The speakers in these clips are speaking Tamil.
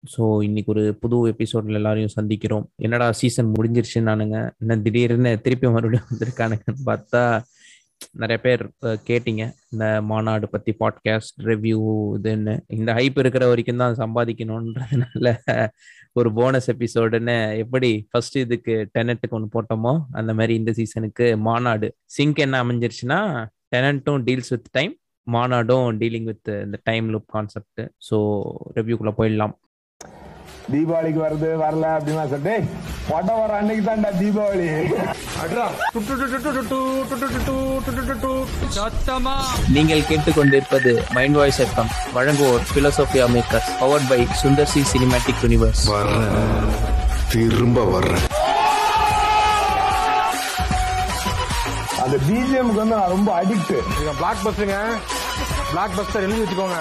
ஸோ இன்னைக்கு ஒரு புது எபிசோட்ல எல்லாரையும் சந்திக்கிறோம் என்னடா சீசன் முடிஞ்சிருச்சுன்னு நானுங்க என்ன திடீர்னு திருப்பி மறுபடியும் வந்திருக்கானுங்கன்னு பார்த்தா நிறைய பேர் அஹ், கேட்டீங்க இந்த மாநாடு பத்தி பாட்காஸ்ட் ரிவ்யூ இதுன்னு இந்த ஹைப் இருக்கிற வரைக்கும் தான் சம்பாதிக்கணுன்றதுனால ஒரு போனஸ் எபிசோடுன்னு எப்படி ஃபர்ஸ்ட் இதுக்கு டெனட்டுக்கு ஒன்று போட்டோமோ அந்த மாதிரி இந்த சீசனுக்கு மாநாடு சிங்க் என்ன அமைஞ்சிருச்சுன்னா டெனண்ட்டும் டீல்ஸ் வித் டைம் மாநாடும் டீலிங் வித் இந்த டைம் லுப் கான்செப்ட் ஸோ ரிவ்யூக்குள்ள போயிடலாம் தீபாவளிக்கு வருது வரல அப்படின்னா சொல்லிட்டு "டேய், படம் வர அன்னைக்கு தான்டா தீபாவளி நீங்கள் கேட்டுக்கொண்டிருப்பது மைண்ட் வாய்ஸ் எஃப்எம் வழங்குவோர் Philosophia makers powered by Sundar C cinematic universe வர்றேன் திரும்ப வர்றேன் அந்த பிஜிஎம்க்கு வந்து நான் ரொம்ப அடிக்ட் பிளாக் பஸ்ஸுங்க பிளாக் பஸ்டர் எழுதி வச்சுக்கோங்க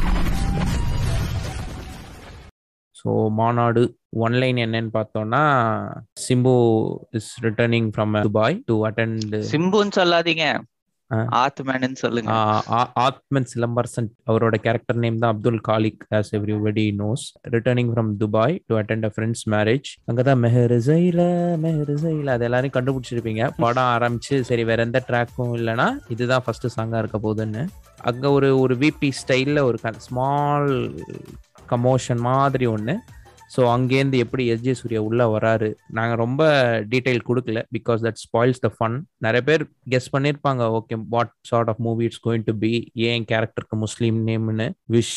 ஸோ மாநாடு ஒன்லைன் என்னன்னு பார்த்தோம்னா Simbu is returning from Dubai to attend சிம்புன்னு சொல்லாதீங்க ஆ. ஆத்மேனு சொல்லுங்க ஆத்மன் சிலம்பரசன் அவரோட கேரக்டர் நேம் தான் Abdul Khaliq as everybody knows returning from Dubai to attend a friends marriage அங்கதான் மெஹரிசைல மெஹரிசைல அது எல்லாரும் கண்டுபிடிச்சிருப்பீங்க படம் ஆரம்பிச்சு சரி வேற எந்த ட்ராக்கும் இல்லைன்னா இதுதான் ஃபர்ஸ்ட் சாங்கா இருக்க போகுதுன்னு அங்க ஒரு ஒரு விபி ஸ்டைல்ல ஒரு ஸ்மால் கமோஷன் மாதிரி ஒன்று ஸோ அங்கேருந்து எப்படி எஸ்ஜே சூர்யா உள்ள வராரு நாங்கள் ரொம்ப டீட்டெயில் கொடுக்கல because that spoils the fun நிறைய பேர் கெஸ் பண்ணியிருப்பாங்க okay what sort of movie it's going to be ஏன் கேரக்டருக்கு முஸ்லீம் நேம்னு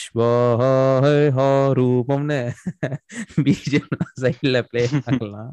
விஸ்வரூபம்னு பிஜிஎம் சைடில் ப்ளே பண்ணலாம்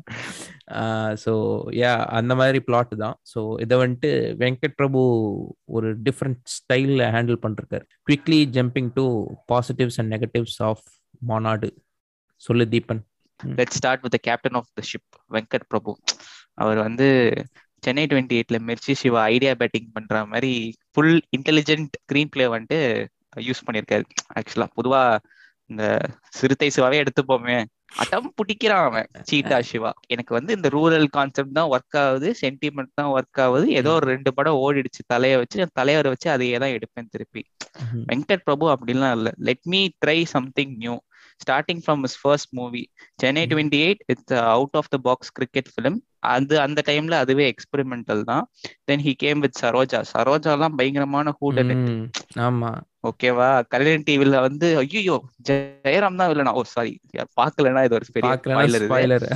ஸோ யா அந்த மாதிரி பிளாட் தான் ஸோ இதை வந்துட்டு வெங்கட் பிரபு ஒரு டிஃப்ரெண்ட் ஸ்டைலில் ஹேண்டில் பண்ணிருக்காரு quickly jumping to positives and negatives of Maanaadu சொல்லு Deepan let start with captain of the ship Venkat Prabhu அவர் வந்து சென்னை டுவெண்ட்டி எயிட்ல மிர்ச்சி சிவா ஐடியா பேட்டிங் பண்ற மாதிரி ஃபுல் இன்டெலிஜென்ட் ஸ்க்ரீன் பிளே வந்துட்டு யூஸ் பண்ணியிருக்காரு ஆக்சுவலா பொதுவா இந்த சிறுத்தை சிவாவே எடுத்துப்போமே அடம் பிடிக்கிறான் அவன் சீட்டா சிவா எனக்கு வந்து இந்த ரூரல் கான்செப்ட் தான் ஒர்க் ஆகுது சென்டிமெண்ட் தான் ஒர்க் ஆகுது ஏதோ ஒரு ரெண்டு படம் ஓடிடுச்சு தலையை வச்சு நான் தலைவரை வச்சு அதையே தான் எடுப்பேன் திருப்பி வெங்கட் பிரபு அப்படிலாம் இல்ல let me try something new starting from his first movie Chennai twenty eight it's out of the box cricket film அது அந்த டைம்ல அதுவே எக்ஸ்பெரிமெண்டல் தான் then he came with Saroja சரோஜாலாம் பயங்கரமான ஹூடன் ம், ஆமா ஓகேவா கல்யாண் டிவில வந்து ஐயோ ஜெயராம் தான் இல்லைனா ஓ சாரி பாக்கலன்னா இது ஒரு பெரிய பார்க்கலன்னா spoiler இது. ஸ்பாய்லர்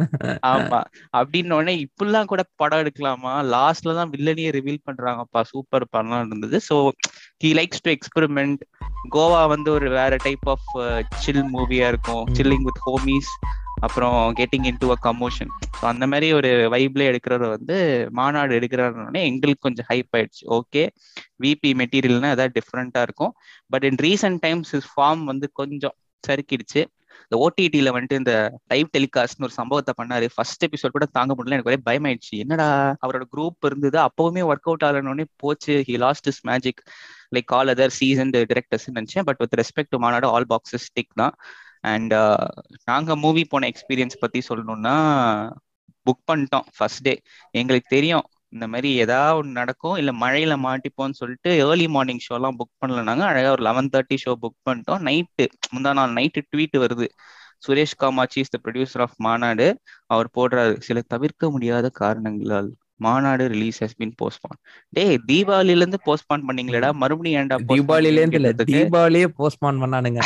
ஆமா அப்படின்னு உடனே இப்படிலாம் கூட படம் எடுக்கலாமா லாஸ்ட்ல தான் வில்லனியே ரிவீல் பண்றாங்கப்பா சூப்பர் படம் இருந்தது so he likes to experiment Goa வந்து ஒரு வேற டைப் ஆஃப் சில் மூவியா இருக்கும் ம். சில்லிங் வித் ஹோமிஸ் அப்புறம் getting into a commotion so அந்த மாதிரி ஒரு வைப்ல எடுக்கிறவர் வந்து மாநாடு எடுக்கிறாருன்னே எங்களுக்கு கொஞ்சம் ஹைப் ஆயிடுச்சு ஓகே விபி மெட்டீரியல்னா ஏதாவது டிஃப்ரெண்டா இருக்கும் but in recent times his form வந்து கொஞ்சம் சறுக்கிடுச்சு இந்த ஓடிடியில வந்துட்டு இந்த லைவ் டெலிகாஸ்ட்னு ஒரு சம்பவத்தை பண்ணாரு ஃபர்ஸ்ட் எபிசோட் கூட தாங்க முடியல எனக்கு ஒரே பயமாயிடுச்சு என்னடா அவரோட குரூப் இருந்தது அப்பவுமே ஒர்க் அவுட் ஆகலனோடனே போச்சு he lost his magic like all other seasoned directors நினைச்சேன் but with respect to Maanaadu all boxes ஸ்டிக் தான் அண்ட் நாங்க மூவி போன எக்ஸ்பீரியன்ஸ் பத்தி சொல்லணும்னா புக் பண்ணிட்டோம் ஃபர்ஸ்ட் டே எங்களுக்கு தெரியும் இந்த மாதிரி ஏதாவது ஒன்று நடக்கும் இல்லை மழையில மாட்டிப்போம்னு சொல்லிட்டு ஏர்லி மார்னிங் ஷோலாம் புக் பண்ணல நாங்க அழகா ஒரு லெவன் தேர்ட்டி ஷோ புக் பண்ணிட்டோம் நைட்டு முந்தா நாள் நைட்டு ட்வீட் வருது Suresh Kamatchi is the producer of Maanaadu அவர் போடுறாரு சில தவிர்க்க முடியாத காரணங்களால் மாநாடு ரிலீஸ் ஹஸ் பின் போஸ்ட்பான் டேய் தீபாவளில இருந்து போஸ்ட்பான் பண்ணீங்களேடா மறுபடியும் ஏன்டா postpone தீபாவளில இருந்து இல்ல கேட்டதுக்கு, தீபாவளியே போஸ்ட்பான் பண்ணானுங்க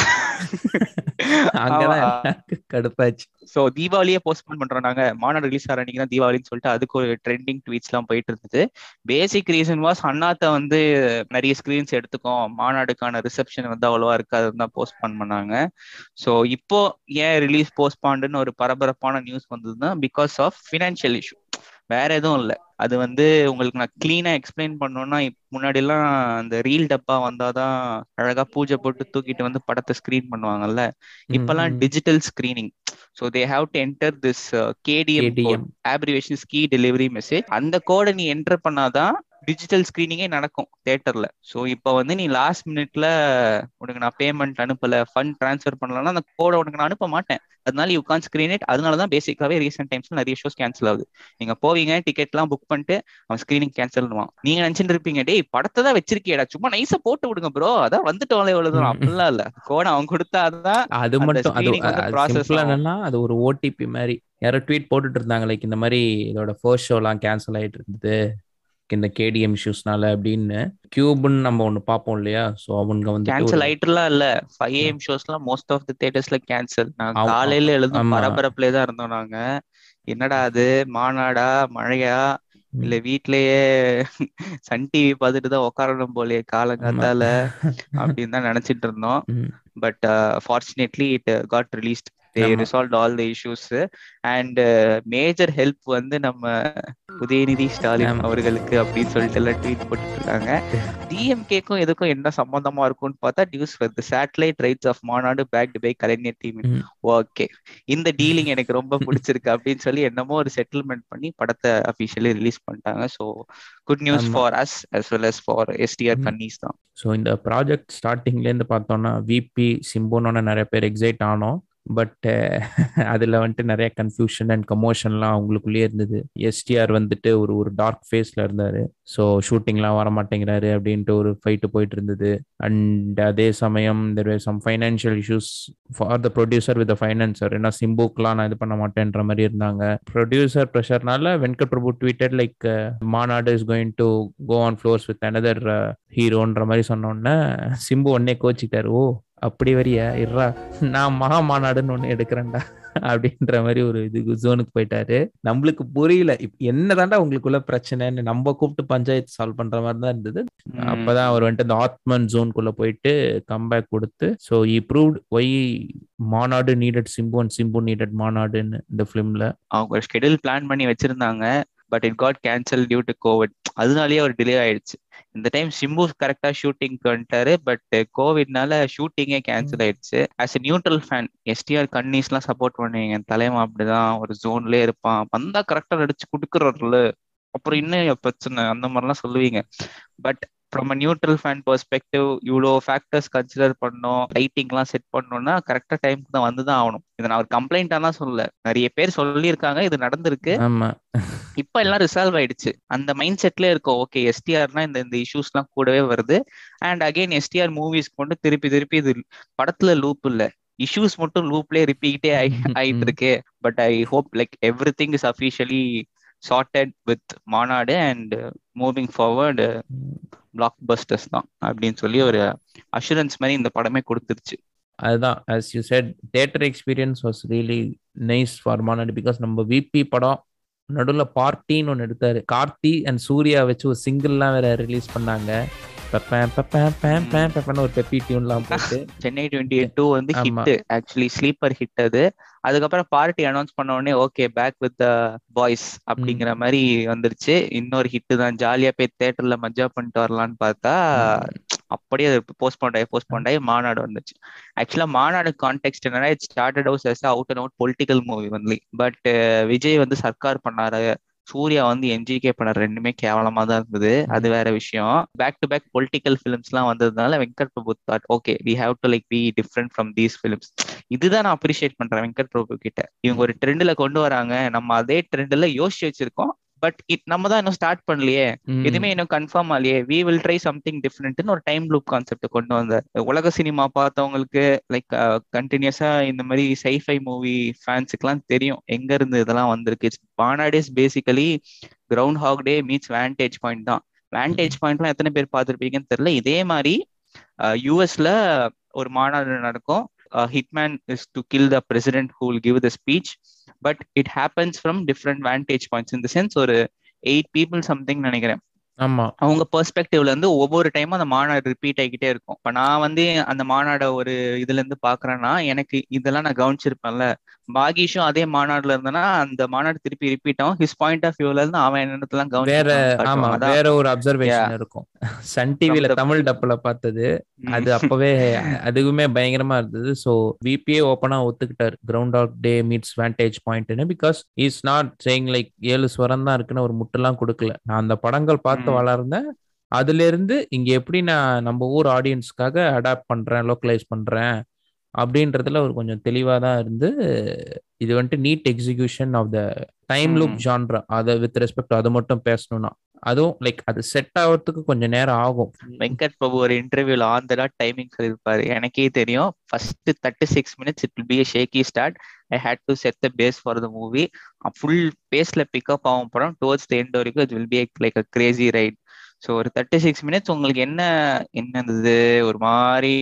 அங்கதான் ஆமா. எனக்கு கடுப்பாச்சு சோ தீபாவளியே போஸ்ட்போன் பண்றோம் நாங்க மாநாடு ரிலீஸ் ஆகிற அன்னைக்கு தான் தீபாவளின்னு சொல்லிட்டு அதுக்கு ஒரு ட்ரெண்டிங் ட்வீட்ஸ் எல்லாம் போயிட்டு இருந்தது பேசிக் ரீசன் வாஸ் அண்ணாத்த வந்து நிறைய ஸ்கிரீன்ஸ் எடுத்துக்கோம் மாநாடுக்கான ரிசப்ஷன் வந்து அவ்வளவா இருக்காது தான் போஸ்ட்போன் பண்ணாங்க சோ இப்போ ஏன் ரிலீஸ் போஸ்ட்பாண்டுன்னு ஒரு பரபரப்பான நியூஸ் வந்ததுன்னா பிகாஸ் ஆஃப் ஃபினான்ஷியல் இஷ்யூ வேற எதுவும் இல்லை அது வந்து உங்களுக்கு நான் கிளீனா எக்ஸ்பிளைன் பண்ணோம்னா முன்னாடி எல்லாம் அந்த ரீல் டப்பா வந்தாதான் அழகா பூஜை போட்டு தூக்கிட்டு வந்து படத்தை ஸ்கிரீன் பண்ணுவாங்கல்ல இப்பெல்லாம் ம், ம். Digital screening so they have to enter this KDM KDM. Abbreviation key delivery message அந்த கோடை நீ என்டர் பண்ணாதான் டிஜிட்டல் ஸ்கிரீனிங்கே நடக்கும் தியேட்டர்ல ஸோ இப்போ வந்து நீ லாஸ்ட் மினிட்ல உனக்கு நான் பேமெண்ட் அனுப்பல ஃபண்ட் ட்ரான்ஸ்ஃபர் பண்ணலன்னா அந்த கோடை உனக்கு நான் அனுப்ப மாட்டேன் அதனால யூ கான் ஸ்கிரீன் இட் அதனால தான் பேசிக்காவே ரீசெண்ட் டைம்ஸ்ல நிறைய ஷோஸ் கேன்சல் ஆகுது நீங்க போவீங்க டிக்கெட்லாம் புக் பண்ணிட்டு அவன் ஸ்கிரீனிங் கேன்சல் பண்ணுவான் நீங்க நினைச்சிட்டு இருப்பீங்க டேய் படத்தை தான் வச்சிருக்கியடா சும்மா நைஸா போட்டு விடுங்க ப்ரோ அதான் வந்துட்டோம்ல எவ்வளவு தூரம் அப்படிலாம் இல்ல கோடை அவன் கொடுத்தாதான் அது அந்த மட்டும் அது screening வந்து process சிம்பிளா ஆகும். என்னன்னா அது ஒரு ஓடிபி மாதிரி யாரோ ட்வீட் போட்டுட்டு இருந்தாங்க லைக் இந்த மாதிரி இதோட ஃபர்ஸ்ட் ஷோலாம் கேன்சல் ஆயிட்டு இருந்தது இந்த கேடிஎம் இஷ்யூஸ்னால அப்படின்னு கியூப்னு நம்ம ஒண்ணு பார்ப்போம் இல்லையா ஸோ அவங்க வந்து கேன்சல் ஆயிட்டுலாம் இல்ல ஃபைவ் ஏஎம் ஷோஸ்லாம் மோஸ்ட் ஆஃப் தி தியேட்டர்ஸ்ல கேன்சல் நாங்க ஆமா. காலையில எழுதும் ஆமா. பரபரப்புல தான் இருந்தோம் நாங்க என்னடா அது மாநாடா மழையா இல்ல வீட்லயே சன் டிவி பார்த்துட்டு தான் உட்காரணும் போலயே காலங்காத்தால அப்படின்னு தான் நினைச்சிட்டு இருந்தோம் but fortunately it got released they ஆமா. Resolve all the issues and major help வந்து நம்ம உதயநிதி ஸ்டாலின் ஆமா. அவர்களுக்கு அப்படின்னு சொல்லிட்டு எல்லாம் ட்வீட் போட்டுட்டு இருக்காங்க டிஎம்கேக்கும் எதுக்கும் என்ன சம்பந்தமா இருக்கும்னு பார்த்தா நியூஸ் வருது satellite rights of Maanaadu bagged by Kalaignar team ம். ஓகே இந்த டீலிங் எனக்கு ரொம்ப பிடிச்சிருக்கு அப்படின்னு சொல்லி என்னமோ ஒரு செட்டில்மெண்ட் பண்ணி படத்தை அபிஷியலி ரிலீஸ் பண்ணிட்டாங்க ஸோ குட் நியூஸ் ஆமா. For us as well as for STR ம். கன்னிஸ் தான் ஸோ இந்த ப்ராஜெக்ட் ஸ்டார்டிங்லேருந்து பார்த்தோம்னா விபி சிம்போன்னு நிறைய பேர் எக்ஸைட் ஆனோம் பட் அதில் வந்துட்டு நிறைய கன்ஃபியூஷன் அண்ட் கமோஷன்லாம் அவங்களுக்குள்ளேயே இருந்தது எஸ்டிஆர் வந்துட்டு ஒரு ஒரு டார்க் ஃபேஸில் இருந்தார் ஸோ ஷூட்டிங்லாம் வர மாட்டேங்கிறாரு அப்படின்ட்டு ஒரு ஃபைட்டு போயிட்டு இருந்தது அண்ட் அதே சமயம் there were some financial issues for the producer with financier ஏன்னா சிம்புக்கெலாம் நான் இது பண்ண மாட்டேன்ற மாதிரி இருந்தாங்க ப்ரொடியூசர் ப்ரெஷர்னால Venkat Prabhu tweeted like Maanaadu is going to go on floors with another ஹீரோன்ற மாதிரி சொன்னோன்னே சிம்பு உடனே கோச்சிக்கிட்டாரு ஓ அப்படி வரியா இர்ரா நான் மகா மாநாடுன்னு ஒன்று எடுக்கிறேன்டா அப்படின்ற மாதிரி ஒரு இதுக்கு ஜோனுக்கு போயிட்டாரு நம்மளுக்கு புரியல இப்ப என்னதான்டா உங்களுக்குள்ள பிரச்சனைன்னு நம்ம கூப்பிட்டு பஞ்சாயத்து சால்வ் பண்ற மாதிரி தான் இருந்தது அப்பதான் அவர் வந்துட்டு இந்த ஆத்மன் ஜோனுக்குள்ள போயிட்டு கம்பேக் கொடுத்து so he proved why Maanaadu needed Simbu and Simbu needed மாநாடுன்னு இந்த ஃபிலிம்ல அவங்க ஷெடியூல் பிளான் பண்ணி வச்சிருந்தாங்க but it got cancel due to COVID அதனாலேயே ஒரு டிலே ஆயிடுச்சு இந்த டைம் சிம்பு கரெக்டா ஷூட்டிங்க்கு வந்துட்டாரு பட் கோவிட்னால ஷூட்டிங்கே கேன்சல் ஆயிடுச்சு as a neutral fan STR கன்னிஸ் எல்லாம் சப்போர்ட் பண்ணுவீங்க என் தலைவன் அப்படிதான் ஒரு ஜோன்லயே இருப்பான் வந்தா கரெக்டா நடிச்சு கொடுக்குறாருல அப்புறம் இன்னும் பிரச்சனை அந்த மாதிரிலாம் சொல்லுவீங்க but from a neutral fan perspective இவ்வளோ ஃபேக்டர்ஸ் கன்சிடர் பண்ணோம் லைட்டிங்லாம் செட் பண்ணோம்னா கரெக்டாக டைமுக்கு தான் வந்து தான் ஆகணும் இதை நான் ஒரு கம்ப்ளைண்டாக தான் சொல்லல நிறைய பேர் சொல்லியிருக்காங்க இது நடந்திருக்கு ஆமா இப்போ எல்லாம் ரிசால்வ் ஆயிடுச்சு அந்த மைண்ட் செட்ல இருக்கும் ஓகே எஸ்டிஆர்னா இந்த இந்த இஷ்யூஸ்லாம் கூடவே வருது அண்ட் அகைன் எஸ்டிஆர் மூவிஸ் கொண்டு திருப்பி திருப்பி இது படத்துல லூப் இல்ல இஷ்யூஸ் மட்டும் லூப்லயே ரிப்பீட்டே ஆயிட்டு இருக்கு but I hope like everything is officially sorted with Maanaadu and moving forward blockbusters தான் அப்படின்னு சொல்லி ஒரு அஷூரன்ஸ் மாதிரி இந்த படமே கொடுத்துருச்சு அதுதான் as you said theatre experience was really nice for Maanaadu because நம்ம விபி படம் நடுவில் பார்ட்டின்னு ஒன்று எடுத்தாரு கார்த்தி அண்ட் சூர்யா வச்சு ஒரு சிங்கிள்லாம் வேற ரிலீஸ் பண்ணாங்க பெப்பேன் பெப்பேன் பேன் பேன் பெப்பேன்னு ஒரு பெப்பி டியூன்லாம் போட்டு சென்னை டுவெண்ட்டி எயிட் டூ வந்து ஆமா. ஹிட் ஆக்சுவலி ஸ்லீப்பர் ஹிட் அது அதுக்கப்புறம் பார்ட்டி அனௌன்ஸ் பண்ண உடனே okay back with the boys அப்படிங்கிற மாதிரி வந்துருச்சு இன்னொரு ஹிட் தான் ஜாலியா போய் தேட்டர்ல மஜா பண்ணிட்டு வரலாம்னு பார்த்தா அப்படியே போஸ்ட்போன் ஆகி போஸ்ட்போன் ஆகி மாநாடு வந்துச்சு ஆக்சுவலா மாநாடு கான்டெக்ட் என்னன்னா it started out as out and out political movie only but Vijay வந்து சர்க்கார் பண்ணாரு சூர்யா வந்து என்ஜிகே பண்ண ரெண்டுமே கேவலமா தான் இருந்தது அது வேற விஷயம் back to back political films எல்லாம் வந்ததுனால Venkat Prabhu thought okay we have to like be different from these films இதுதான் நான் அப்ரிஷியேட் பண்றேன் வெங்கட் பிரபு கிட்ட இவங்க ஒரு ட்ரெண்ட்ல கொண்டு வராங்க நம்ம அதே ட்ரெண்ட்ல யோசிச்சு வச்சிருக்கோம் பட் இட் நம்ம தான் இன்னும் ஸ்டார்ட் பண்ணலையே ம். எதுவுமே இன்னும் கன்ஃபார்ம் ஆகலையே வி வில் ட்ரை சம்திங் டிஃப்ரெண்ட்னு ஒரு டைம் லூப் கான்செப்ட் கொண்டு வந்தார் உலக சினிமா பார்த்தவங்களுக்கு லைக் கண்டினியூஸா இந்த மாதிரி சைஃபை மூவி ஃபேன்ஸுக்குலாம் தெரியும் எங்க இருந்து இதெல்லாம் வந்திருக்கு Maanaadu is basically Groundhog Day meets vantage point தான் வேண்டேஜ் பாயிண்ட்லாம் எத்தனை பேர் பார்த்துருப்பீங்கன்னு தெரியல இதே மாதிரி யூஎஸ்ல ஒரு மாநாடு நடக்கும் hitman is to kill the president who will give the speech but it happens from different vantage points இந்த சென்ஸ் ஒரு எயிட் பீப்புள் சம்திங் நினைக்கிறேன் ஆமா அவங்க பெர்ஸ்பெக்டிவ்ல இருந்து ஒவ்வொரு டைமும் அந்த மாநாடு ரிப்பீட் ஆகிக்கிட்டே இருக்கும் இப்ப நான் வந்து அந்த மாநாட ஒரு இதுல இருந்து பாக்குறேன்னா எனக்கு இதெல்லாம் நான் கவனிச்சிருப்பேன்ல பாகிஷும் அதே மாநாடுல இருந்தனா அந்த மாநாடு திருப்பி ரிப்பீட் ஆகும் ஹிஸ் பாயிண்ட் ஆஃப் வியூல இருந்து அவன் என்னத்தெல்லாம் வேற ஆமா கவனிச்சு வேற ஒரு அப்சர்வேஷன் இருக்கும் சன் டிவில the- தமிழ் டப்புல பார்த்தது அது அப்பவே அதுவுமே பயங்கரமா இருந்தது ஸோ விபிஏ ஓப்பனா ஒத்துக்கிட்டார் Groundhog Day meets vantage பாயிண்ட்னு because is not saying like ஏழு ஸ்வரம் தான் இருக்குன்னு ஒரு முட்டெல்லாம் கொடுக்கல நான் அந்த படங்கள் பார்த்து பார்த்து ம். வளர்ந்தேன் அதுல இருந்து இங்க எப்படி நான் நம்ம ஊர் ஆடியன்ஸ்க்காக அடாப்ட் பண்றேன் லோக்கலைஸ் பண்றேன் அப்படின்றதுல ஒரு கொஞ்சம் தெளிவா தான் இருந்து இது வந்துட்டு need execution of the time loop ம். ஜான்ரா அதை வித் ரெஸ்பெக்ட் அதை மட்டும் பேசணும்னா அதுவும் லைக் அது செட் ஆகிறதுக்கு கொஞ்சம் நேரம் ஆகும் வெங்கட் பிரபு ஒரு இன்டர்வியூல ஆன் த டைமிங் சொல்லியிருப்பாரு எனக்கே தெரியும் first thirty six minutes it will be shaky start I had to set the pace for the movie full பேஸ்ல பிக்கப் ஆகும் படம் டுவர்ட்ஸ் த எண்ட் வரைக்கும் it will be like a crazy ride so ஒரு தேர்ட்டி சிக்ஸ் மினிட்ஸ் உங்களுக்கு என்ன என்ன இருந்தது ஒரு மாதிரி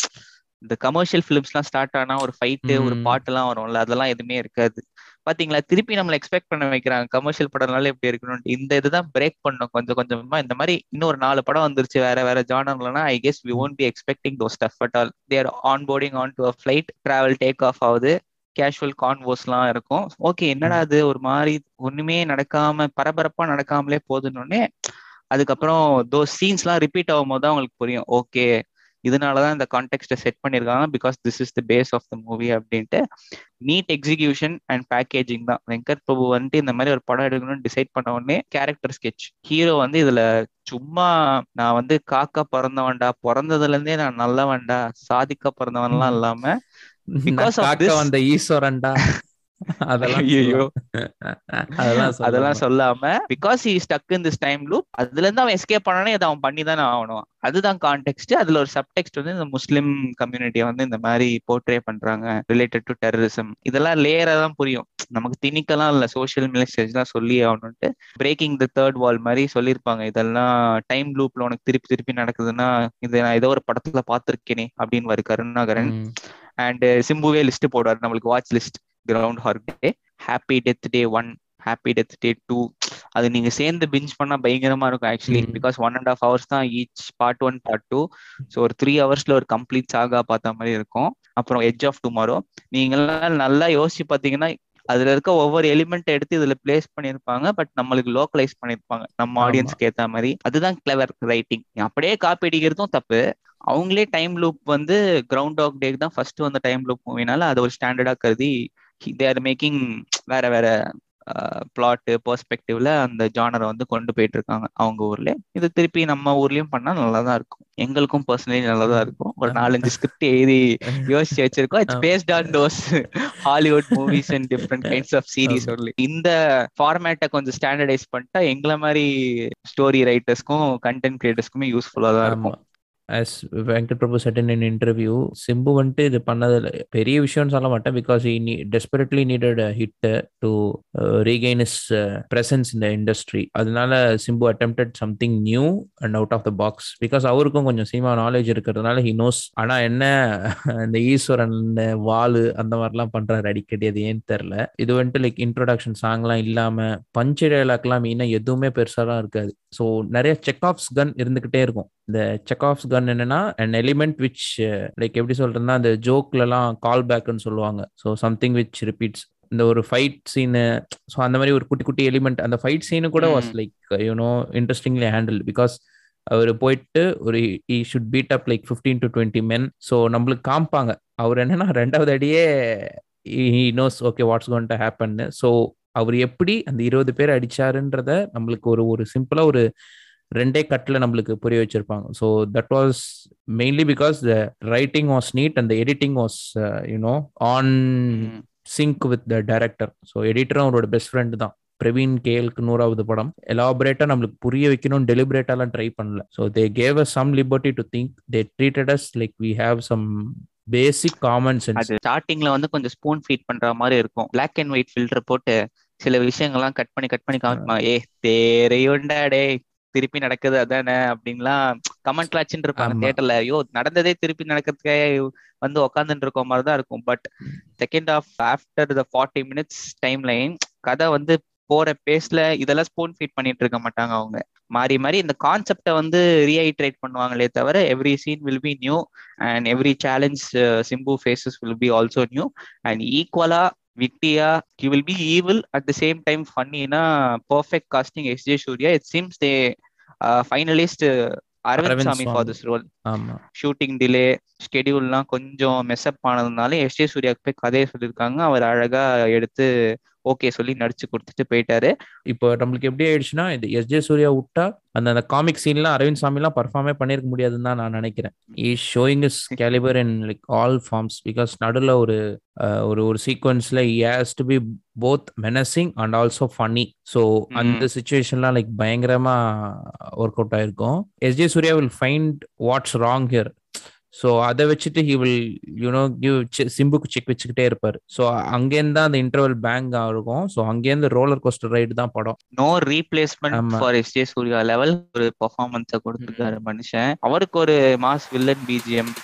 இந்த கமர்ஷியல் ஃபிலிம்ஸ்லாம் ஸ்டார்ட் ஆனா ஒரு ஃபைட்டு ஒரு ம். பாட்டுலாம் வரும்ல அதெல்லாம் எதுவுமே இருக்காது பாத்தீங்களா திருப்பி நம்மள எக்ஸ்பெக்ட் பண்ண வைக்கிறாங்க கமர்ஷியல் படம்னால எப்படி இருக்கணும் இந்த இதுதான் பிரேக் பண்ணும் கொஞ்சம் கொஞ்சமா இந்த மாதிரி இன்னொரு நாலு படம் வந்துருச்சு வேற வேற ஜானர்லனா I guess we won't be expecting those stuff at all there on boarding on to a flight travel take off ஆகுது கேஷுவல் கான்வோஸ்லாம் இருக்கும் ஓகே என்னடா அது ஒரு மாதிரி ஒண்ணுமே நடக்காம பரபரப்பா நடக்காமலே போதுன்னொடனே அதுக்கப்புறம் தோ சீன்ஸ்லாம் ரிப்பீட் ஆகும்போது தான் உங்களுக்கு புரியும் ஓகே இதனாலதான் இந்த கான்டெக்ட்டை செட் பண்ணியிருக்காங்க because this is the pace of the movie அப்படின்ட்டு நீட் எக்ஸிகியூஷன் அண்ட் பேக்கேஜிங் தான் வெங்கட் பிரபு வந்துட்டு இந்த மாதிரி ஒரு படம் எடுக்கணும்னு டிசைட் பண்ண உடனே கேரக்டர் ஸ்கெட்ச் ஹீரோ வந்து இதுல சும்மா நான் வந்து காக்கா பிறந்தவன்டா பிறந்ததுல இருந்தே நான் நல்லவன்டா சாதிக்க பிறந்தவன்லாம் இல்லாம Because of காக்க this- வந்த ஈஸ்வரன்டா அதெல்லாம் ஐயோ சொல்லாம. அதெல்லாம் அதெல்லாம் சொல்லாம. சொல்லாம because he stuck in this time loop அதுல இருந்து அவன் எஸ்கேப் பண்ணானே அதை அவன் பண்ணி தானே ஆகணும் அதுதான் கான்டெக்ட் அதுல ஒரு சப்டெக்ஸ்ட் வந்து இந்த முஸ்லிம் கம்யூனிட்டியை வந்து இந்த மாதிரி போர்ட்ரே பண்றாங்க ரிலேட்டட் டு டெரரிசம் இதெல்லாம் லேயரா தான் புரியும் நமக்கு திணிக்கலாம் இல்ல சோஷியல் மெசேஜ் தான் சொல்லி ஆகணும்ட்டு பிரேக்கிங் த தேர்ட் வால் மாதிரி சொல்லியிருப்பாங்க இதெல்லாம் டைம் லூப்ல உனக்கு திருப்பி திருப்பி நடக்குதுன்னா இது நான் ஏதோ ஒரு படத்துல பார்த்திருக்கேனே அப்படின்னு வரு கருணாகரன் ம். அண்ட் சிம்புவே லிஸ்ட் போடுவார் நம்மளுக்கு watch list Groundhog Day Happy Death Day one Happy Death Day two அது நீங்க சேர்ந்து பிஞ்ச் பண்ணா பயங்கரமா இருக்கும் ஆக்சுவலி ம். Because one and half hours தான் each part one part two so ஒரு த்ரீ ஹவர்ஸ்ல ஒரு கம்ப்ளீட் சாகா பார்த்த மாதிரி இருக்கும் அப்புறம் எட்ஜ் ஆஃப் டுமாரோ நீங்கெல்லாம் நல்லா யோசிச்சு பார்த்தீங்கன்னா அதுல இருக்க ஒவ்வொரு எலிமெண்ட் எடுத்து இதுல பிளேஸ் பண்ணிருப்பாங்க பட் நம்மளுக்கு லோக்கலைஸ் பண்ணிருப்பாங்க நம்ம ஆமா. ஆடியன்ஸ்க்கு ஏத்த மாதிரி அதுதான் கிளவர் ரைட்டிங் அப்படியே காப்பி அடிக்கிறதும் தப்பு அவங்களே டைம் லூப் வந்து கிரவுண்ட் டாக் டேக்கு தான் ஃபர்ஸ்ட் வந்த டைம் லூப் மூவினால அது ஒரு ஸ்டாண்டர்டா கருதி தே ஆர் மேக்கிங் வேற வேற பிளாட் பெர்ஸ்பெக்டிவ்ல அந்த ஜானரை வந்து கொண்டு போயிட்டு இருக்காங்க அவங்க ஊர்ல இது திருப்பி நம்ம ஊர்லயும் பண்ணா நல்லா தான் இருக்கும் எங்களுக்கும் பர்சனலி நல்லா தான் இருக்கும் ஒரு நாலஞ்சு ஸ்கிரிப்ட் எழுதி யோசிச்சு வச்சிருக்கோம் it's based on those Hollywood movies and different kinds of series only இந்த ஃபார்மேட்டை கொஞ்சம் ஸ்டாண்டர்டைஸ் பண்ணிட்டா எங்களை மாதிரி ஸ்டோரி ரைட்டர்ஸ்க்கும் கண்டென்ட் கிரியேட்டர்ஸ்க்குமே யூஸ்ஃபுல்லா தான் ஆமா இருக்கும் as Venkat Prabhu said in an interview Simbu வந்துட்டு இது பண்ணதுல பெரிய விஷயம்னு சொல்ல மாட்டேன் because he need, desperately needed a hit to uh, regain his uh, presence in the industry அதனால Simbu attempted something new and out of the box because அவருக்கும் கொஞ்சம் சினிமா நாலேஜ் இருக்கிறதுனால he knows ஆனா என்ன இந்த ஈஸ்வரன் இந்த வாலு அந்த மாதிரிலாம் பண்றாரு அடிக்கடி அது ஏன்னு தெரியல இது வந்துட்டு லைக் இன்ட்ரோடக்ஷன் சாங்லாம் இல்லாம பஞ்சு டைலாக்லாம் மெயினா எதுவுமே பெருசாலாம் இருக்காது ஸோ நிறைய செக் ஆஃப்ஸ் கன் இருந்துகிட்டே இருக்கும் இந்த செக் ஆஃப்ஸ் கன் என்னன்னா அன் எலிமெண்ட் விச் லைக் எப்படி சொல்றதுன்னா அந்த ஜோக்லலாம் கால் பேக்னு சொல்லுவாங்க ஸோ சம்திங் விச் ரிப்பீட்ஸ் இந்த ஒரு ஃபைட் சீனு ஸோ அந்த மாதிரி ஒரு குட்டி குட்டி எலிமெண்ட் அந்த ஃபைட் சீனு கூட was hmm. Like you know interestingly handle because அவர் போயிட்டு ஒரு ஈ shoot beat up like fifteen to twenty men so நம்மளுக்கு காமிப்பாங்க அவர் என்னன்னா ரெண்டாவது அடியே he knows okay what's gone to happen so அவர் எப்படி அந்த இருபது பேர் அடிச்சாருன்றத நம்மளுக்கு ஒரு ஒரு சிம்பிளா ஒரு ரெண்டே கட்ல நம்மளுக்கு புரிய வச்சிருப்பாங்க so that was mainly because the writing was neat and editing was you know on hmm. Sync with the director so எடிட்டரும் அவரோட பெஸ்ட் ஃப்ரெண்டு தான் பிரவீன் கேஎல்க்கு நூறாவது படம் எலாபரேட்டா நம்மளுக்கு புரிய வைக்கணும் டெலிபரேட்டாலாம் ட்ரை பண்ணல so they gave us some liberty to think they treated us like we have some basic common sense அது ஸ்டார்டிங்ல வந்து கொஞ்சம் ஸ்பூன் ஃபீட் பண்ற மாதிரி இருக்கும் Black அண்ட் ஒயிட் ஃபில்டர் போட்டு சில விஷயங்கள்லாம் கட் பண்ணி கட் பண்ணி காமிப்பாங்க ஏ தேரையுண்டா டே திருப்பி நடக்குது அதானே அப்படின்லாம் கமெண்ட்ல வச்சுட்டு இருப்பாங்க ஆமா. தியேட்டர்ல ஐயோ நடந்ததே திருப்பி நடக்கிறதுக்கே வந்து உக்காந்துட்டு இருக்க மாதிரி தான் இருக்கும் but second half after the forty minutes timeline கதை வந்து போற பேஸ்ல இதெல்லாம் ஸ்பூன் ஃபீட் பண்ணிட்டு இருக்க மாட்டாங்க அவங்க மாறி மாறி இந்த கான்செப்டை வந்து ரீஐட்ரேட் பண்ணுவாங்களே தவிர every scene will be new and every challenge Simbu faces will be also new and equally விட்டியா he will be evil at the same time ஃபன்னினா perfect casting S J Suryah it seems they finalised Arvind Arvind Swamy for Swamy. This role ஆமா ஷூட்டிங் டிலே ஸ்கெடியூல்லாம் கொஞ்சம் மெஸ்அப் ஆனதுனால எஸ் ஜே சூர்யாவுக்கு போய் கதையை சொல்லியிருக்காங்க அவர் அழகா எடுத்து ஓகே சொல்லி நடிச்சு கொடுத்துட்டு போயிட்டாரு இப்போ நம்மளுக்கு எப்படி ஆயிடுச்சுன்னா இது எஸ் ஜே சூர்யா விட்டா அந்த அந்த காமிக் சீன்லாம் அரவிந்த் சாமிலாம் பர்ஃபார்மே பண்ணியிருக்க முடியாதுன்னு தான் நான் நினைக்கிறேன் is showing is calibre in like all forms because நடுவில் ஒரு அஹ், ஒரு ஒரு சீக்வன்ஸ்ல has to be both menacing and also funny so அந்த சுச்சுவேஷன்லாம் லைக் பயங்கரமா ஒர்க் அவுட் ஆயிருக்கும் S J Suryah will find what's wrong here so அதை வச்சுட்டு ஹி வில் யூனோ கிவ் சிம்புக்கு செக் வச்சுக்கிட்டே இருப்பார் ஸோ அங்கேருந்து தான் அந்த இன்டர்வல் பேங்க் இருக்கும் ஸோ அங்கேருந்து ரோலர் கோஸ்டர் ரைடு தான் படம் நோ ரீப்ளேஸ்மெண்ட் ஆமா. For S J Suryah level ஒரு பெர்ஃபார்மன்ஸை கொடுத்துருக்காரு மனுஷன் அவருக்கு ஒரு மாஸ் வில்லன் பிஜிஎம்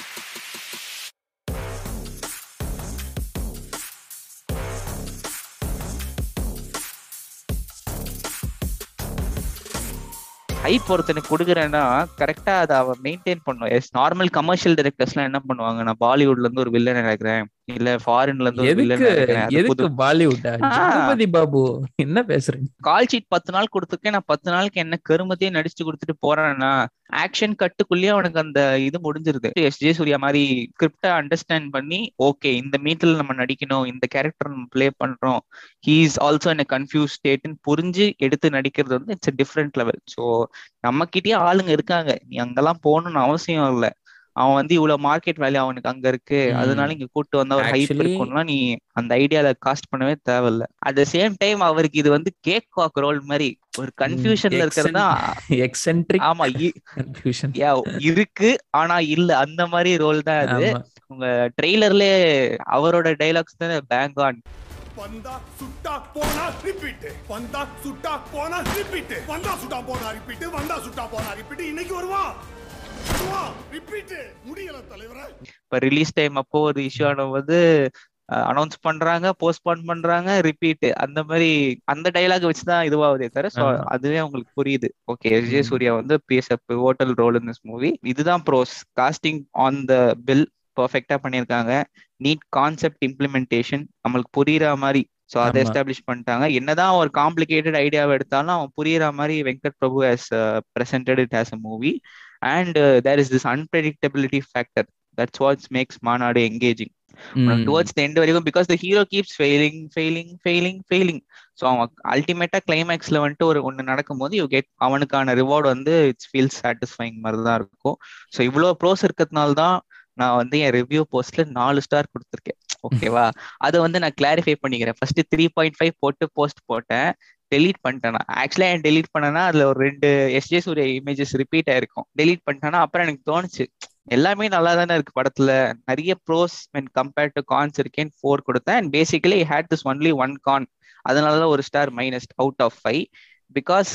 ஹைப் ஒருத்தனுக்கு கொடுக்குறேன்னா கரெக்டா அதை அவன் மெயின்டைன் பண்ணும் எஸ் நார்மல் கமர்ஷியல் டைரக்டர்ஸ்லாம் என்ன பண்ணுவாங்க நான் பாலிவுட்ல இருந்து ஒரு வில்லன் இறக்குறேன் இல்ல ஃபாரின்ல இருந்து ஒரு வில்லன் எதுக்கு இறக்குறேன் அது எதுக்கு புது பாலிவுட் ஆ. ஜெகபதி பாபு என்ன பேசுறீங்க கால் ஷீட் பத்து நாள் கொடுத்துருக்கேன் நான் பத்து நாளுக்கு என்ன கருமத்தையும் நடிச்சு கொடுத்துட்டு போறேன்னா ஆக்ஷன் கட்டுக்குள்ளேயே அவனுக்கு அந்த இது முடிஞ்சிருது எஸ் ஜே சூர்யா மாதிரி ஸ்கிரிப்டை அண்டர்ஸ்டாண்ட் பண்ணி ஓகே இந்த மீட்டில் நம்ம நடிக்கணும் இந்த கேரக்டர் நம்ம ப்ளே பண்றோம் ஹீ இஸ் ஆல்சோ என்ன கன்ஃபியூஸ் ஸ்டேட்னு புரிஞ்சு எடுத்து நடிக்கிறது வந்து இட்ஸ் டிஃப்ரெண்ட் லெவல் ஸோ நம்ம கிட்டயே ஆளுங்க இருக்காங்க நீ அங்கெல்லாம் போகணும்னு அவசியம் இல்லை அவன் வந்து இவ்வளவு மார்க்கெட் வேல்யூ அவனுக்கு அங்க இருக்கு ம். அதனால இங்க கூட்டு வந்தா ஒரு ஹைப் Actually- இருக்கும்னா நீ அந்த ஐடியால காஸ்ட் பண்ணவே தேவையில்ல அட் த சேம் டைம் அவருக்கு இது வந்து கேக் வாக் ரோல் மாதிரி ஒரு கன்ஃபியூஷன்ல இருக்கிறதா எக்ஸென்ட்ரிக் ஆமா இ- கன்ஃபியூஷன் yeah, இருக்கு ஆனா இல்ல அந்த மாதிரி ரோல் தான் அது உங்க ட்ரெய்லர்ல அவரோட டைலாக்ஸ் தான் பேங்க் ஆன் வந்தா சுட்டா போனா ரிப்பீட் வந்தா சுட்டா போனா ரிப்பீட் வந்தா சுட்டா போனா ரிப்பீட் வந்தா சுட்டா போனா ரிப்பீட் இன்னைக்கு வருவான் வருவான் ரிப்பீட் முடியல தலைவரே இப்ப ரிலீஸ் டைம் அப்போ ஒரு இஷ்யூ ஆனபோது அனௌன்ஸ் பண்றாங்க போஸ்ட்போன் பண்றாங்க ரிப்பீட் அந்த மாதிரி அந்த டைலாக் வச்சுதான் இதுவாகுதே தவிர ஸோ ஆமா. அதுவே உங்களுக்கு புரியுது okay yes J hmm. Suryah வந்து பிஎஸ் ஹோட்டல் ரோல் இன் திஸ் மூவி இதுதான் pros casting on the bill பர்ஃபெக்டா பண்ணியிருக்காங்க நீட் கான்செப்ட் இம்ப்ளிமெண்டேஷன் நம்மளுக்கு புரியுற மாதிரி ஸோ அதை ஆமா. எஸ்டாப்ளிஷ் பண்ணிட்டாங்க என்னதான் ஒரு காம்ப்ளிகேட்டட் ஐடியாவை எடுத்தாலும் அவன் புரியுற மாதிரி Venkat Prabhu has presented it as a movie and there is this unpredictability factor that's what's makes Maanaadu engaging towards the end வரைக்கும் because the hero keeps failing failing failing failing so அவன் அல்டிமேட்டா கிளைமேக்ஸ்ல வந்துட்டு ஒரு ஒன்று நடக்கும்போது யூ கெட் அவனுக்கான ரிவார்டு வந்து இட்ஸ் ஃபீல் சாட்டிஸ்ஃபைங் மாதிரி தான் இருக்கும் ஸோ இவ்வளோ ப்ரோஸ் இருக்கிறதுனால தான் நான் வந்து என் ரிவ்யூ போஸ்ட்ல நாலு ஸ்டார் கொடுத்துருக்கேன் ஓகேவா அதை வந்து நான் கிளாரிஃபை பண்ணிக்கிறேன் ஃபர்ஸ்ட் த்ரீ பாயிண்ட் ஃபைவ் போட்டு போஸ்ட் போட்டேன் டெலீட் பண்ணிட்டேன் ஆக்சுவலா ஏன் டெலீட் பண்ணனா அதுல ஒரு ரெண்டு எஸ்ஜே சூரிய இமேஜஸ் ரிப்பீட் ஆயிருக்கும் டெலீட் பண்ணிட்டேன்னா அப்புறம் எனக்கு தோணுச்சு எல்லாமே நல்லா தானே இருக்கு படத்துல நிறைய pros when compared to cons இருக்கேன் ஃபோர் கொடுத்தேன் and basically had this only one con அதனாலதான் ஒரு star minus out of five because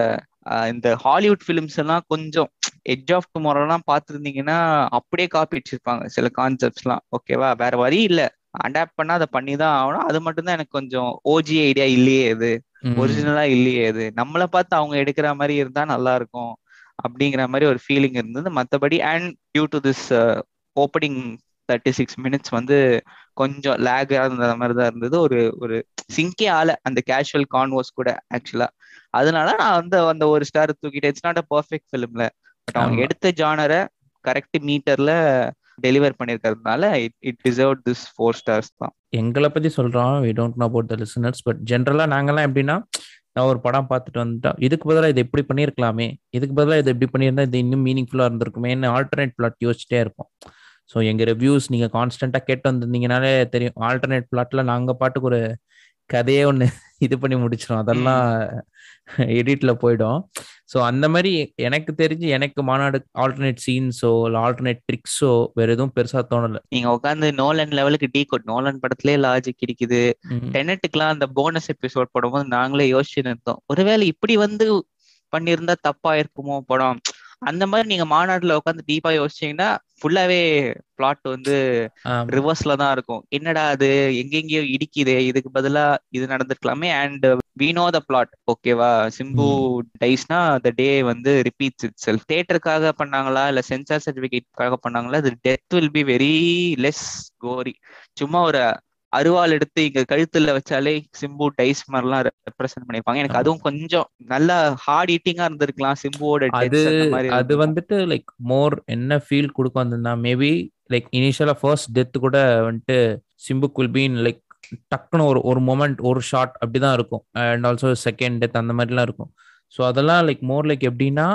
இந்த ஹாலிவுட் ஃபிலிம்ஸ் எல்லாம் கொஞ்சம் எட்ஜ் ஆஃப் டுமாரோலாம் பார்த்துருந்தீங்கன்னா அப்படியே காப்பி அடிச்சிருப்பாங்க சில கான்செப்ட்ஸ்லாம் ஓகேவா வேற வழி இல்ல அடாப்ட் பண்ணா அதை பண்ணி தான் ஆகணும் அது மட்டும் தான் எனக்கு கொஞ்சம் ஓஜி ஐடியா இல்லையே இது ஒரிஜினலா இல்லையே இது நம்மளை பார்த்து அவங்க எடுக்கிற மாதிரி இருந்தா நல்லா இருக்கும் அப்படிங்கிற மாதிரி ஒரு ஃபீலிங் இருந்தது மற்றபடி and due to this opening thirty six minutes வந்து கொஞ்சம் லேக் இருந்த மாதிரி தான் இருந்தது ஒரு ஒரு சிங்கே ஆல அந்த கேஷுவல் கான்வர்ஸ் கூட ஆக்சுவலா அதனால நான் வந்து அந்த ஒரு ஸ்டார் தூக்கிட்டேன் இட்ஸ் நாட் அ பர்ஃபெக்ட் ஃபிலிம்ல பட் அவங்க ஆமா. எடுத்த ஜானரை கரெக்ட் மீட்டர்ல டெலிவர் பண்ணிருக்கிறதுனால it it deserve this four stars தான் எங்களை பத்தி சொல்றோம் we don't know about the listeners but ஜென்ரலா நாங்கெல்லாம் எப்படின்னா நான் ஒரு படம் பார்த்துட்டு வந்துட்டா இதுக்கு பதிலா இது எப்படி பண்ணியிருக்கலாமே இதுக்கு பதிலா இது எப்படி பண்ணியிருந்தா இது இன்னும் மீனிங்ஃபுல்லா இருந்திருக்குமேன்னு ஆல்டர்னேட் பிளாட் யோசிச்சிட்டே இருப்போம் ஸோ எங்க ரிவ்யூஸ் நீங்க கான்ஸ்டன்டா கேட்டு வந்திருந்தீங்கனாலே தெரியும் ஆல்டர்னேட் பிளாட்ல நாங்க பாட்டுக்கு ஒரு கதையே ஒன்று இது பண்ணி முடிச்சிடும் அதெல்லாம் எடிட்ல போயிடும் ஸோ அந்த மாதிரி எனக்கு தெரிஞ்சு எனக்கு மாநாடு ஆல்டர்னேட் சீன்ஸோ இல்லை ஆல்டர்னேட் ட்ரிக்ஸோ வேற எதுவும் பெருசா தோணல நீங்க உட்காந்து நோலன் லெவலுக்கு டீ கோட் நோலன் படத்திலே லாஜிக் இருக்குது ம். டெனட்டுக்கெல்லாம் அந்த போனஸ் எபிசோட் போடும்போது நாங்களே யோசிச்சு நிறுத்தோம் ஒருவேளை இப்படி வந்து பண்ணியிருந்தா தப்பா இருக்குமோ படம் அந்த மாதிரி நீங்க மாநாடுல உட்காந்து டீப்பா யோசிச்சீங்கன்னா ஃபுல்லாவே பிளாட் வந்து ஆமா. ரிவர்ஸ்ல தான் இருக்கும் என்னடா அது எங்கெங்கேயோ இடிக்குதே இதுக்கு பதிலா இது நடந்திருக்கலாமே and we know the plot ஓகேவா சிம்பு டைஸ்னா த டே வந்து ரிப்பீட்ஸ் இட் செல்ஃப் தேட்டருக்காக பண்ணாங்களா இல்ல சென்சார் சர்டிபிகேட்காக பண்ணாங்களா அது death will be very less gory சும்மா ஒரு அருவாள் எடுத்து இங்க கழுத்துல வச்சாலே சிம்பு டைஸ் மாதிரிலாம் ரெப்ரசென்ட் பண்ணிருப்பாங்க எனக்கு ஆமா. அதுவும் கொஞ்சம் நல்லா ஹார்ட் ஈட்டிங்கா இருந்திருக்கலாம் சிம்புவோட அது deaths அந்த மாதிரி அது இருந்திருக்கும். வந்துட்டு லைக் மோர் என்ன ஃபீல் கொடுக்கும் வந்திருந்தா maybe like initially first death கூட வந்துட்டு சிம்புக் வில் பீன் லைக் டக்குன்னு ஒரு ஒரு மொமெண்ட் ஒரு ஷாட் அப்படிதான் இருக்கும் அண்ட் ஆல்சோ செகண்ட் டெத் அந்த மாதிரிலாம் இருக்கும் ஸோ அதெல்லாம் லைக் மோர் லைக் எப்படின்னா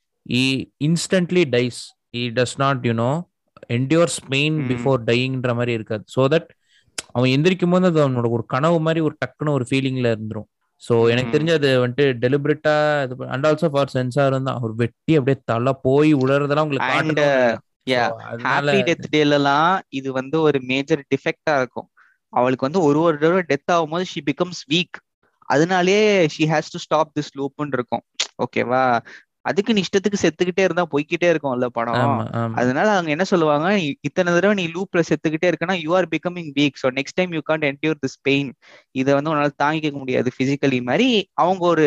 he instantly dies he does not you know endures pain hmm. Before டைங்கிற மாதிரி இருக்காது ஸோ தட் அவன் எந்திரிக்கும் போது அது அவனோட ஒரு கனவு மாதிரி ஒரு டக்குன்னு ஒரு ஃபீலிங்ல இருந்துரும் ஸோ எனக்கு ம். தெரிஞ்ச அது வந்துட்டு டெலிபரேட்டா இது அண்ட் ஆல்சோ ஃபார் சென்சார் வந்து அவர் வெட்டி அப்படியே தலை போய் உழறதெல்லாம் உங்களுக்கு And, காட்டணும் இல்ல. yeah, So, அதனால ஹாப்பி டெத் டேலலாம் இது வந்து ஒரு மேஜர் டிஃபெக்டா இருக்கும் அவளுக்கு வந்து ஒரு ஒரு தடவை டெத் ஆகும்போது ஷி பிகம்ஸ் வீக் அதனாலே she has to stop this லூப்னு இருக்கும் ஓகேவா அதுக்கு நீ இஷ்டத்துக்கு செத்துக்கிட்டே இருந்தா போய்க்கிட்டே இருக்கும்ல படம் ஆமா ஆமா அதனால அவங்க என்ன சொல்லுவாங்க "நீ இத்தனை தடவை நீ லூப்ல செத்துக்கிட்டே இருக்கனா you are becoming weak so next time you can't endure this pain இதை வந்து உன்னால தாங்கிக்க முடியாது பிசிக்கலி மாதிரி அவங்க ஒரு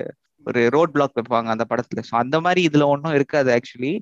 ஒரு ரோட் பிளாக் வைப்பாங்க அந்த படத்துல ஸோ அந்த மாதிரி இதுல ஒன்றும் இருக்காது ஆக்சுவலி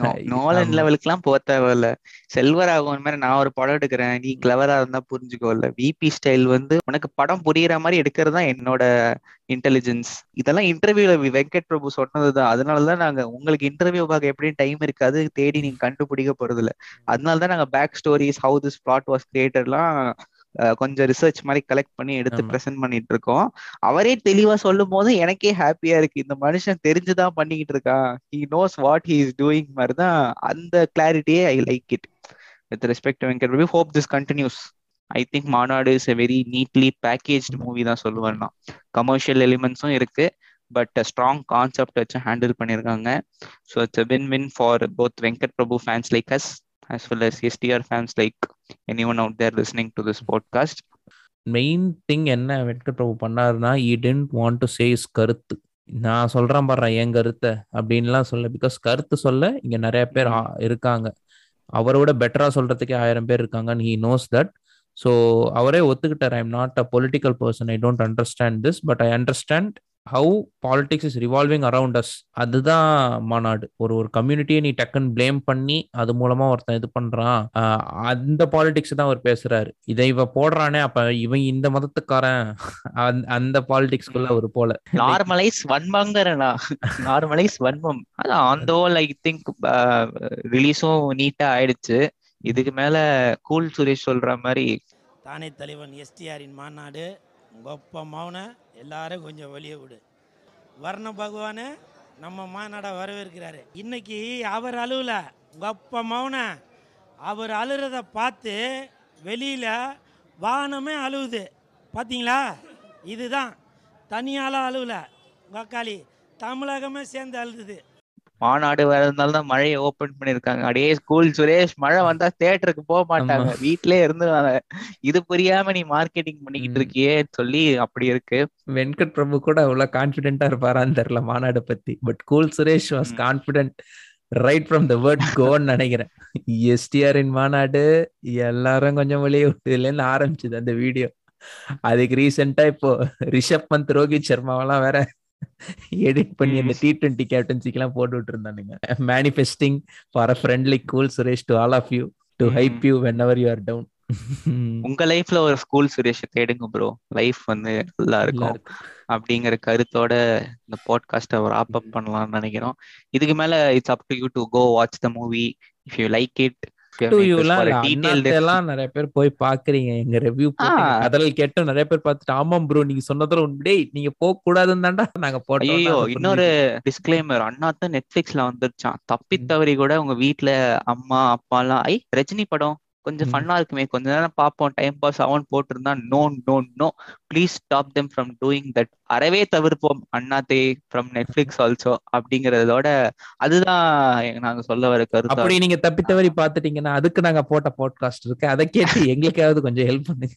நோலன் ஆமா. லெவலுக்குலாம் போக தேவையில்ல செல்வராகவன் மாதிரி நான் ஒரு படம் எடுக்கிறேன் நீ கிளவரா இருந்தா புரிஞ்சுக்கோல்ல விபி ஸ்டைல் வந்து உனக்கு படம் புரியுற மாதிரி எடுக்கிறது தான் என்னோட இன்டெலிஜென்ஸ் இதெல்லாம் இன்டர்வியூல வெங்கட் பிரபு சொன்னதுதான் அதனாலதான் நாங்க உங்களுக்கு இன்டர்வியூ பார்க்க எப்படியும் டைம் இருக்காது தேடி நீங்க கண்டுபிடிக்க போறது இல்ல அதனாலதான் நாங்க back stories how this plot was கிரியேட்டர்லாம் கொஞ்சம் ரிசர்ச் மாதிரி கலெக்ட் பண்ணி எடுத்து ஆமா. ப்ரெசென்ட் பண்ணிட்டு இருக்கோம் அவரே தெளிவா சொல்லும் போது எனக்கே ஹாப்பியா இருக்கு இந்த மனுஷன் தெரிஞ்சுதான் பண்ணிக்கிட்டு இருக்கான் he knows what he is doing மாதிரி தான் அந்த கிளாரிட்டியே I like it with respect to Venkat Prabhu hope this continues I think Maanaadu is a very neatly packaged movie தான் சொல்லுவேன் நான் கமர்ஷியல் எலிமெண்ட்ஸும் இருக்கு பட் ஸ்ட்ராங் கான்செப்ட் வச்சு ஹேண்டில் பண்ணியிருக்காங்க so it's win win for both Venkat Prabhu fans like us as well as STR fans like anyone out there listening to this podcast. Main thing என்ன வெங்கட் பிரபு பண்ணாருன்னா he didn't want to say கருத்து நான் சொல்றேன் பாடுறேன் என் கருத்தை அப்படின்லாம் சொல்ல பிகாஸ் கருத்து சொல்ல இங்க நிறைய பேர் ஆ- இருக்காங்க அவரை விட பெட்டரா சொல்றதுக்கே ஆயிரம் பேர் இருக்காங்க ஹி நோஸ் தட் ஸோ அவரே ஒத்துக்கிட்டார் I am not a political person I don't understand this but I understand how politics is revolving around us அதுதான் மாநாடு ஒரு ஒரு கம்யூனிட்டியை நீ டக்குன்னு ப்ளேம் பண்ணி அது மூலமா ஒருத்தன் இது பண்றான் ஆஹ் அந்த பாலிடிக்ஸ் தான் அவர் பேசுறாரு இதை இவ போடுறானே அப்ப இவன் இந்த மதத்துக்காரன் அந்த- அந்த பாலிடிக்ஸ்குள்ள ஒரு போல நார்மலைஸ் வன்மங்கிறனா நார்மலைஸ் வன்மம் அதான் ஆன் ஹோல் ஐ திங்க் ரிலீஸும் நீட்டா ஆயிடுச்சு இதுக்கு மேல கூல் சுரேஷ் சொல்ற மாதிரி தானே தலைவன் எஸ்டிஆரின் மாநாடு கொப்ப மௌன எல்லாரும் கொஞ்சம் வெளியே விடு வர்ண பகவானு நம்ம மாநாடை வரவேற்கிறாரு இன்னைக்கு அவர் அழுவல கொப்ப மௌன அவர் அழுறத பார்த்து வெளியில் வானமே அழுவுது பார்த்தீங்களா இதுதான் தனியால அழுவல கக்காளி தமிழகமே சேர்ந்து அழுதுது மாநாடு வரதுனால தான் மழையை ஓபன் பண்ணிருக்காங்க அடே ஸ்கூல் சுரேஷ் மழை வந்தா தியேட்டருக்கு போக மாட்டாங்க ஆமா. வீட்லயே இருந்துருவாங்க இது புரியாம நீ மார்க்கெட்டிங் பண்ணிக்கிட்டு ம். இருக்கியே சொல்லி அப்படி இருக்கு வெங்கட் பிரபு கூட அவ்வளவு கான்பிடென்டா இருப்பாரான்னு தெரியல மாநாடு பத்தி but cool Suresh was hmm. Confident right from the word கோன்னு நினைக்கிறேன் எஸ்டிஆரின் மாநாடு எல்லாரும் கொஞ்சம் வெளியே விட்டதுல இருந்து ஆரம்பிச்சது அந்த வீடியோ அதுக்கு ரீசெண்டா இப்போ ரிஷப் பந்த் ரோஹித் சர்மாவெல்லாம் வேற எடிட் பண்ணி அந்த டி டுவெண்ட்டி கேப்டன்சிக்கு எல்லாம் போட்டு விட்டுருந்தானுங்க manifesting for a friendly cool Suresh to all of you to hmm. Hype you whenever you are down உங்க லைஃப்ல ஒரு ஸ்கூல் சுரேஷ் தேடுங்க ப்ரோ லைஃப் வந்து நல்லா இருக்கும் அப்படிங்கிற கருத்தோட இந்த பாட்காஸ்ட்டை ராப் அப் பண்ணலாம்னு நினைக்கிறோம் இதுக்கு மேல it's up to you to go watch the movie if you like it to யூலாம் எல்லாம் நிறைய பேர் போய் பாக்குறீங்க எங்க ரிவ்யூ அதில் கேட்டும் நிறைய பேர் பார்த்துட்டு ஆமாம் ப்ரோ நீங்க சொன்னதுல உண்மையே நீங்க போக கூடாதுன்னு தான்டா நாங்க போட்டோம் ஐயோ இன்னொரு டிஸ்க்ளைமர் அண்ணா தான் நெட்ஃபிளிக்ஸ்ல வந்துருச்சான் தப்பி தவறி கூட உங்க வீட்ல அம்மா அப்பா எல்லாம் ஐ ரஜினி படம் கொஞ்சம் ம். ஃபன்னா இருக்குமே கொஞ்ச நேரம் பார்ப்போம் டைம் பாஸ் ஆகும் போட்டிருந்தா no no no please stop them from doing that அறவே தவிர்ப்போம் அண்ணாத்தே ஃப்ரம் நெட்ஃபிளிக்ஸ் ஆல்சோ அப்படிங்கறதோட அதுதான் எங்க- நாங்க சொல்ல வர கருத்து அப்படி நீங்க தப்பி தவறி பாத்துட்டீங்கன்னா அதுக்கு நாங்க போட்ட பாட்காஸ்ட் இருக்கு அதை கேட்டு எங்களுக்காவது கொஞ்சம் ஹெல்ப் பண்ணுங்க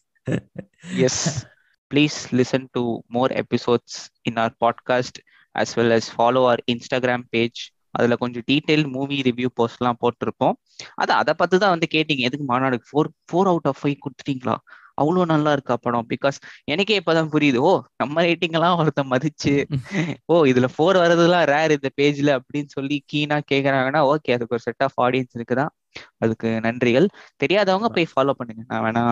yes please listen to more episodes in our podcast as well as follow our instagram page அதுல கொஞ்சம் டீடைல் மூவி ரிவ்யூ போஸ்ட்லாம் போட்டிருப்போம் அதான் அதை பார்த்து தான் வந்து கேட்டீங்க எதுக்கு மாநாடுக்கு four four out of five கொடுத்துட்டீங்களா அவ்வளோ நல்லா இருக்கா படம் பிகாஸ் எனக்கே இப்பதான் புரியுது ஓ நம்ம ரேட்டிங் எல்லாம் ஒருத்தன் மதிச்சு ஓ இதுல ஃபோர் வர்றதுலாம் ரேர் இந்த பேஜ்ல அப்படின்னு சொல்லி கீனா கேக்குறாங்கன்னா ஓகே அதுக்கு ஒரு செட் ஆஃப் ஆடியன்ஸ் இருக்குதான் அதுக்கு நன்றிகள் தெரியாதவங்க போய் ஃபாலோ பண்ணுங்க நான் வேணா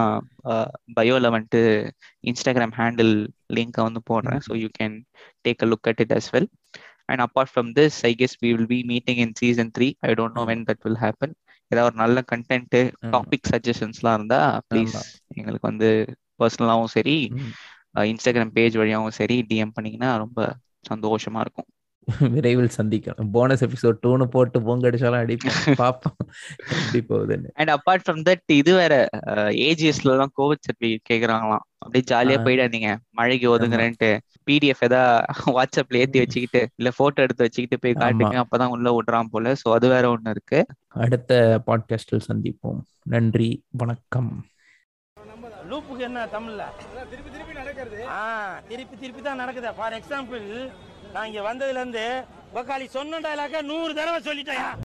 பயோல வந்துட்டு இன்ஸ்டாகிராம் ஹேண்டில் லிங்கை வந்து போடுறேன் so you can take a look at it as well and apart from this I guess we will be meeting in season three I don't know when that will happen ஏதாவது ஒரு நல்ல கண்டென்ட் டாபிக் சஜஷன்ஸ்லாம் இருந்தா ப்ளீஸ் ஆமா. எங்களுக்கு வந்து பர்சனலாவும் சரி ம். இன்ஸ்டாகிராம் பேஜ் வழியாவும் சரி டிஎம் பண்ணீங்கன்னா ரொம்ப சந்தோஷமா இருக்கும் விரைவில் சந்திக்கலாம் போனஸ் எபிசோட் டூனு போட்டு பொங்க அடிச்சாலும் அடிப்போம் பார்ப்போம் எப்படி போகுதுன்னு அண்ட் அப்பார்ட் ஃப்ரம் தட் இது வேற ஏஜிஎஸ்ல எல்லாம் கோவிட் சர்டிபிகேட் கேக்குறாங்களாம் அப்படியே ஜாலியா ஆ. போயிடாதீங்க மழைக்கு ஒதுங்குறேன்ட்டு பிடிஎஃப் ஏதா வாட்ஸ்அப்ல ஏத்தி வச்சுக்கிட்டு இல்ல போட்டோ எடுத்து வச்சுக்கிட்டு போய் ஆமா. காட்டுங்க அப்பதான் உள்ள விடுறான் போல சோ அது வேற ஒண்ணு இருக்கு அடுத்த பாட்காஸ்டில் சந்திப்போம் நன்றி வணக்கம் லூப்புக்கு என்ன தமிழ்ல திருப்பி திருப்பி நடக்கிறது ஆ திருப்பி திருப்பி தான் நடக்குது ஃபார் எக்ஸாம்பிள் நான் இங்க வந்ததுல இருந்து பக்காளி சொன்ன டைலாக நூறு தடவை சொல்லிட்டேன்